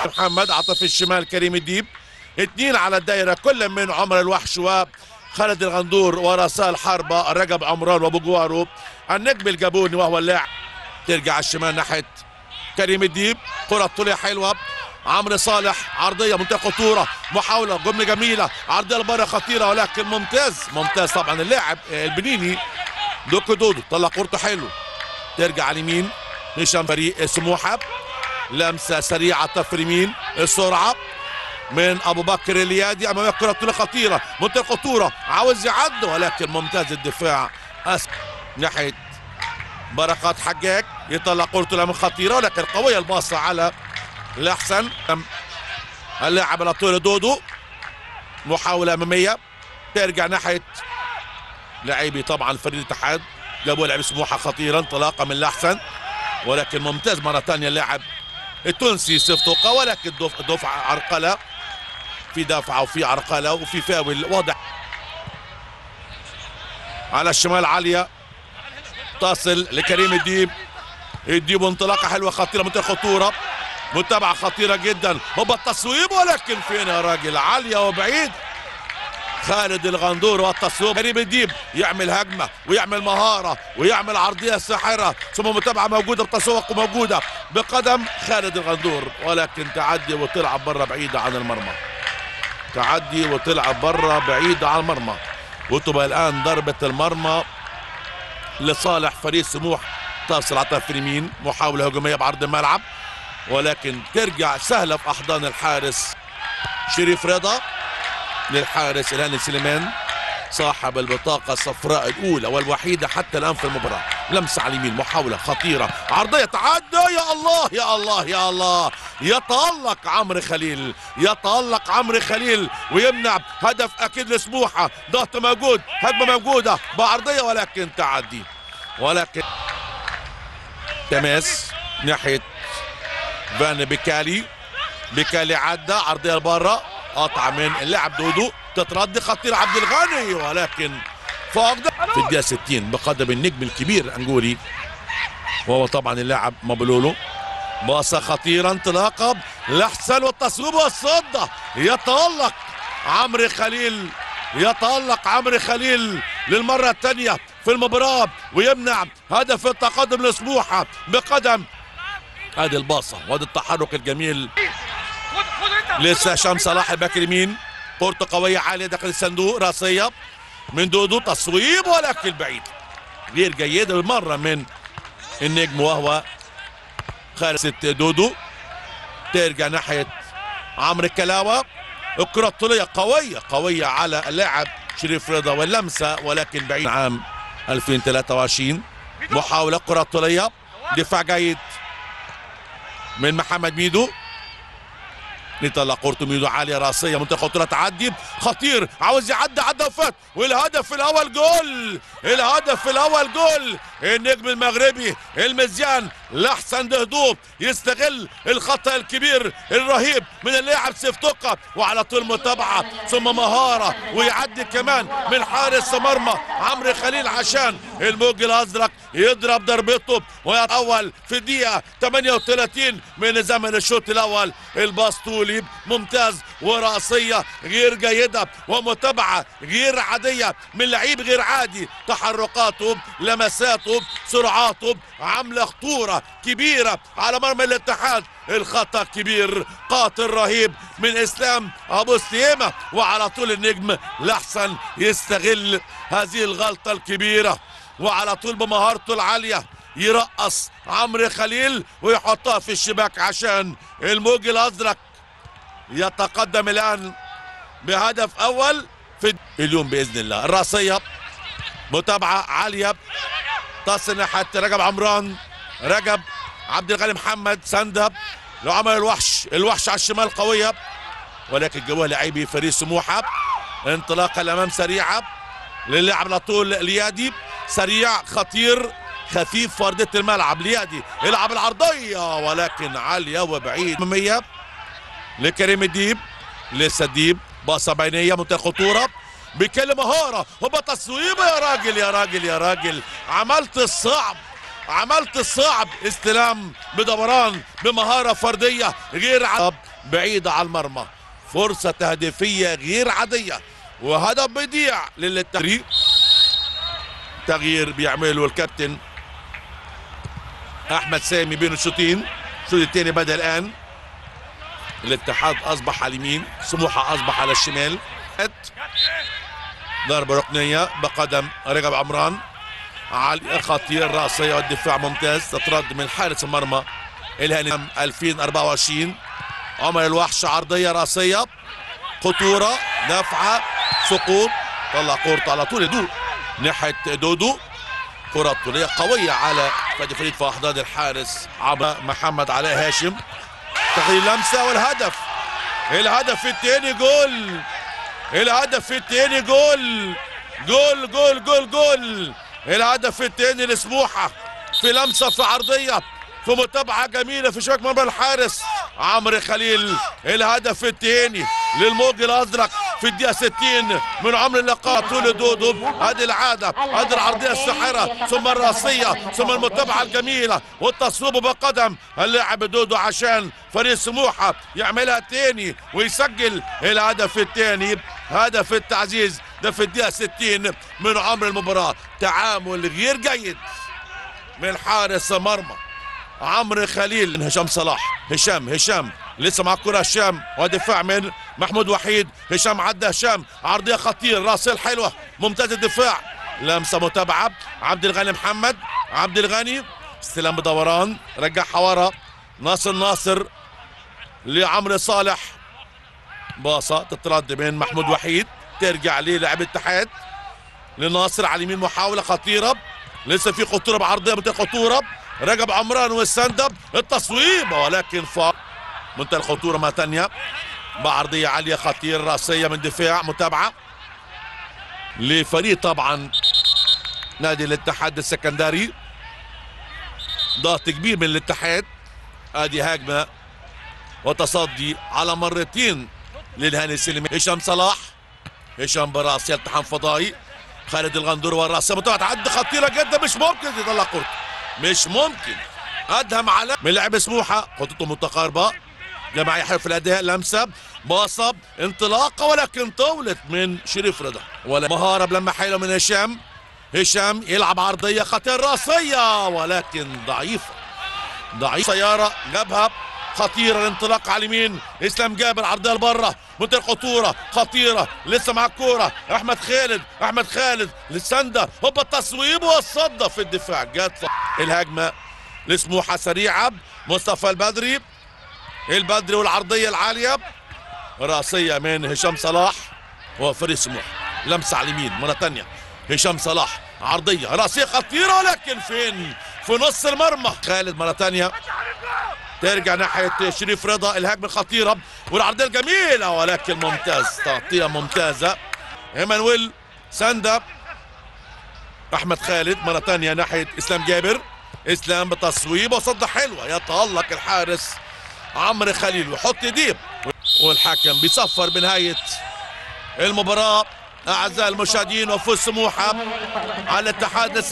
محمد عطف الشمال كريم الديب اثنين على الدائرة كل من عمر الوحش وخالد الغندور ورسال الحربة رجب عمران وابو جوارو النجم الجابوني وهو اللاعب ترجع الشمال ناحية كريم الديب كرة طولية حلوة عمرو صالح عرضية منتهى خطورة محاولة جملة جميلة عرضية لبره خطيرة ولكن ممتاز ممتاز طبعا اللاعب البنيني دوكو دودو طلع كورته حلو ترجع على اليمين هشام فريق سموحة لمسة سريعة طرف اليمين السرعة من ابو بكر اليادي امام الكره طولة خطيره منتهى الخطوره عاوز يعد ولكن ممتاز الدفاع أس... ناحيه بركات حجاج يطلع كورته من خطيره ولكن قويه الباصه على الاحسن اللاعب على طول دودو محاوله اماميه ترجع ناحيه لاعبي طبعا فريق الاتحاد جابوا لاعب سموحه خطيرا انطلاقه من الاحسن ولكن ممتاز مره ثانيه اللاعب التونسي سفتوقه ولكن دفع دفع عرقله في دفعه وفي عرقله وفي فاول واضح على الشمال عاليه تصل لكريم الديب الديب انطلاقه حلوه خطيره منتهى الخطوره متابعه خطيره جدا هو التصويب ولكن فين يا راجل عاليه وبعيد خالد الغندور والتصويب كريم الديب يعمل هجمه ويعمل مهاره ويعمل عرضيه ساحره ثم متابعه موجوده بتسوق موجوده بقدم خالد الغندور ولكن تعدي وتلعب بره بعيده عن المرمى تعدي وتلعب بره بعيده عن المرمى وتبقى الان ضربه المرمى لصالح فريق سموح تصل على طرف اليمين محاوله هجوميه بعرض الملعب ولكن ترجع سهله في احضان الحارس شريف رضا للحارس الهاني سليمان صاحب البطاقة الصفراء الأولى والوحيدة حتى الآن في المباراة لمسة على اليمين محاولة خطيرة عرضية تعدى يا الله يا الله يا الله يتألق عمرو خليل يتألق عمرو خليل ويمنع هدف أكيد لسموحة ضغط موجود هجمة موجودة بعرضية ولكن تعدي ولكن تماس ناحية فان بيكالي بيكالي عدى عرضية لبره قطع من اللاعب دودو تترد خطير عبد الغني ولكن فاقدة في الدقيقة 60 بقدم النجم الكبير انجولي وهو طبعا اللاعب مبلولو باصة خطيرة انطلاقة لحسن والتصويب والصدة يتألق عمرو خليل يتألق عمرو خليل للمرة الثانية في المباراة ويمنع هدف التقدم لسموحة بقدم هذه الباصة وهذا التحرك الجميل لسه هشام صلاح الباك اليمين كورته قوية عالية داخل الصندوق راسية من دودو تصويب ولكن بعيد غير جيدة بالمرة من النجم وهو خارج دودو ترجع ناحية عمرو الكلاوة الكرة الطولية قوية قوية على اللاعب شريف رضا واللمسة ولكن بعيد عام 2023 محاولة كرة طولية دفاع جيد من محمد ميدو نطلع كورته ميدو عاليه راسيه منتهى خطوره تعدي خطير عاوز يعدي عدى وفات والهدف الاول جول الهدف الاول جول النجم المغربي المزيان لاحسن دهدوب يستغل الخطا الكبير الرهيب من اللاعب سيفتوكا وعلى طول متابعه ثم مهاره ويعدي كمان من حارس مرمى عمرو خليل عشان الموج الازرق يضرب ضربته ويتأول في الدقيقه 38 من زمن الشوط الاول الباص طولي ممتاز وراسيه غير جيده ومتابعه غير عاديه من لعيب غير عادي تحركاته لمساته سرعاته عامله خطوره كبيره على مرمى الاتحاد الخطا كبير قاتل رهيب من اسلام ابو سليمه وعلى طول النجم لحسن يستغل هذه الغلطه الكبيره وعلى طول بمهارته العاليه يرقص عمرو خليل ويحطها في الشباك عشان الموج الازرق يتقدم الان بهدف اول في اليوم باذن الله الراسيه متابعه عاليه تصل ناحيه رجب عمران رجب عبد الغني محمد سندب لعمر الوحش الوحش على الشمال قويه ولكن جواه لاعبي فريق سموحه انطلاقه الامام سريعه للاعب على طول اليادي سريع خطير خفيف في ارضيه الملعب اليادي يلعب العرضيه ولكن عاليه وبعيد 100 لكريم الديب لسه الديب باصه بينيه منتهى الخطوره بكل مهاره هوبا تصويبه يا راجل يا راجل يا راجل عملت الصعب عملت الصعب استلام بدوران بمهاره فرديه غير عب بعيدة على المرمى فرصة تهديفية غير عادية وهدف بيضيع للتغيير تغيير بيعمله الكابتن احمد سامي بين الشوطين الشوط الثاني بدا الان الاتحاد اصبح على اليمين سموحه اصبح على الشمال ضربه ركنيه بقدم رجب عمران علي خطير راسيه والدفاع ممتاز تترد من حارس المرمى الهاني 2024 عمر الوحش عرضيه راسيه خطوره دفعه سقوط طلع كورته على طول دو ناحيه دودو كرة طولية قوية على فادي فريد في أحضان الحارس عمرو محمد علاء هاشم تغيير لمسة والهدف الهدف الثاني جول الهدف الثاني جول جول جول جول جول الهدف الثاني لسموحة في لمسة في عرضية في متابعة جميلة في شباك مرمى الحارس عمرو خليل الهدف الثاني للموج الازرق في الدقيقة 60 من عمر اللقاء طول دودو هذه العادة هذه العرضية الساحرة ثم الراسية ثم المتابعة الجميلة والتصويب بقدم اللاعب دودو عشان فريق سموحة يعملها تاني ويسجل الهدف الثاني هدف التعزيز ده في الدقيقة 60 من عمر المباراة تعامل غير جيد من حارس مرمى عمرو خليل هشام صلاح هشام هشام لسه مع الكرة هشام ودفاع من محمود وحيد هشام عدى هشام عرضية خطير راسل حلوة ممتاز الدفاع لمسة متابعة عبد الغني محمد عبد الغني استلام بدوران رجعها ورا ناصر ناصر لعمرو صالح باصة تترد من محمود وحيد ترجع للاعب الاتحاد لناصر على اليمين محاولة خطيرة لسه في خطورة بعرضية بتاع خطورة رجب عمران والسند اب التصويب ولكن فاق منتهى الخطوره مره ثانيه بعرضيه عاليه خطير راسيه من دفاع متابعه لفريق طبعا نادي الاتحاد السكندري ضغط كبير من الاتحاد ادي هجمه وتصدي على مرتين للهاني السلمي هشام صلاح هشام براس يلتحم فضائي خالد الغندور والراسه متابعه عد خطيره جدا مش ممكن يطلع كورته مش ممكن ادهم على من لعب سموحه خطته متقاربه جماعة يحيى في الاداء لمسه باصه انطلاقه ولكن طولت من شريف رضا ولا مهاره بلمه حلوه من هشام هشام يلعب عرضيه خطير راسيه ولكن ضعيفه ضعيف سياره جابها خطيرة الانطلاق على اليمين اسلام جابر عرضية لبره منتهى الخطورة خطيرة لسه مع الكورة احمد خالد احمد خالد للسندة هوبا التصويب والصدة في الدفاع جت الهجمة لسموحة سريعة مصطفى البدري البدري والعرضية العالية راسية من هشام صلاح وفريق سموحة لمسة على اليمين مرة ثانية هشام صلاح عرضية راسية خطيرة ولكن فين في نص المرمى خالد مرة ثانية ترجع ناحية شريف رضا الهجمة الخطيرة والعرضية الجميلة ولكن ممتاز تغطية ممتازة ايمانويل ساندا احمد خالد مرة ثانية ناحية اسلام جابر اسلام بتصويب وصدة حلوة يتألق الحارس عمرو خليل ويحط ديب والحكم بيصفر بنهاية المباراة أعزائي المشاهدين وفوز سموحة على الاتحاد